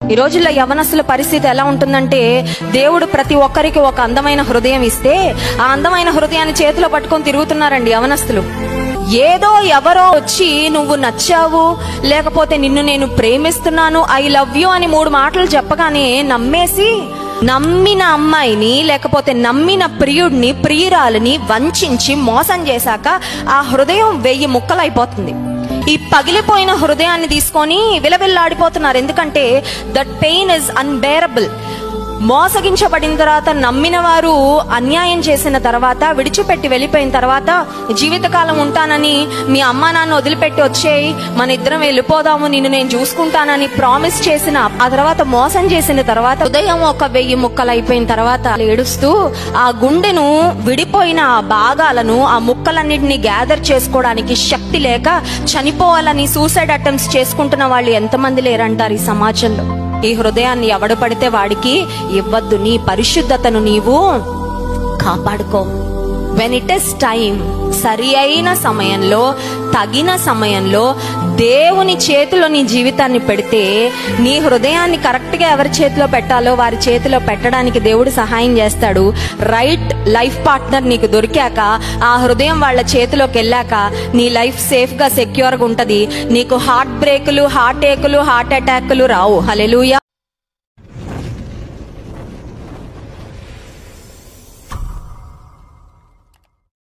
ఈ రోజుల్లో యవనస్తుల పరిస్థితి ఎలా ఉంటుందంటే దేవుడు ప్రతి ఒక్కరికి ఒక అందమైన హృదయం ఇస్తే ఆ అందమైన హృదయాన్ని చేతిలో పట్టుకొని తిరుగుతున్నారండి యవనస్తులు ఏదో ఎవరో వచ్చి నువ్వు నచ్చావు లేకపోతే నిన్ను నేను ప్రేమిస్తున్నాను ఐ లవ్ యూ అని మూడు మాటలు చెప్పగానే నమ్మేసి నమ్మిన అమ్మాయిని లేకపోతే నమ్మిన ప్రియుడిని ప్రియురాలిని వంచించి మోసం చేశాక ఆ హృదయం వెయ్యి ముక్కలైపోతుంది ఈ పగిలిపోయిన హృదయాన్ని తీసుకొని విలవిల్లాడిపోతున్నారు ఎందుకంటే దట్ పెయిన్ ఇస్ అన్బేరబుల్ మోసగించబడిన తర్వాత నమ్మిన వారు అన్యాయం చేసిన తర్వాత విడిచిపెట్టి వెళ్ళిపోయిన తర్వాత జీవితకాలం ఉంటానని మీ అమ్మా నాన్న వదిలిపెట్టి వచ్చేయి మన ఇద్దరం వెళ్ళిపోదాము నిన్ను నేను చూసుకుంటానని ప్రామిస్ చేసిన ఆ తర్వాత మోసం చేసిన తర్వాత ఉదయం ఒక వెయ్యి ముక్కలు అయిపోయిన తర్వాత ఏడుస్తూ ఆ గుండెను విడిపోయిన ఆ భాగాలను ఆ ముక్కలన్నిటిని గ్యాదర్ చేసుకోవడానికి శక్తి లేక చనిపోవాలని సూసైడ్ అటెంప్ట్స్ చేసుకుంటున్న వాళ్ళు ఎంతమంది లేరంటారు ఈ సమాజంలో ఈ హృదయాన్ని ఎవడు పడితే వాడికి ఇవ్వద్దు నీ పరిశుద్ధతను నీవు కాపాడుకో వెన్ ఇట్ ఇస్ టైం సరి అయిన సమయంలో తగిన సమయంలో దేవుని చేతిలో నీ జీవితాన్ని పెడితే నీ హృదయాన్ని కరెక్ట్గా ఎవరి చేతిలో పెట్టాలో వారి చేతిలో పెట్టడానికి దేవుడు సహాయం చేస్తాడు రైట్ లైఫ్ పార్ట్నర్ నీకు దొరికాక ఆ హృదయం వాళ్ళ చేతిలోకి వెళ్ళాక నీ లైఫ్ సేఫ్గా సెక్యూర్గా ఉంటుంది నీకు హార్ట్ బ్రేకులు హార్ట్ ఏకులు హార్ట్ అటాక్లు రావు హలెలుయా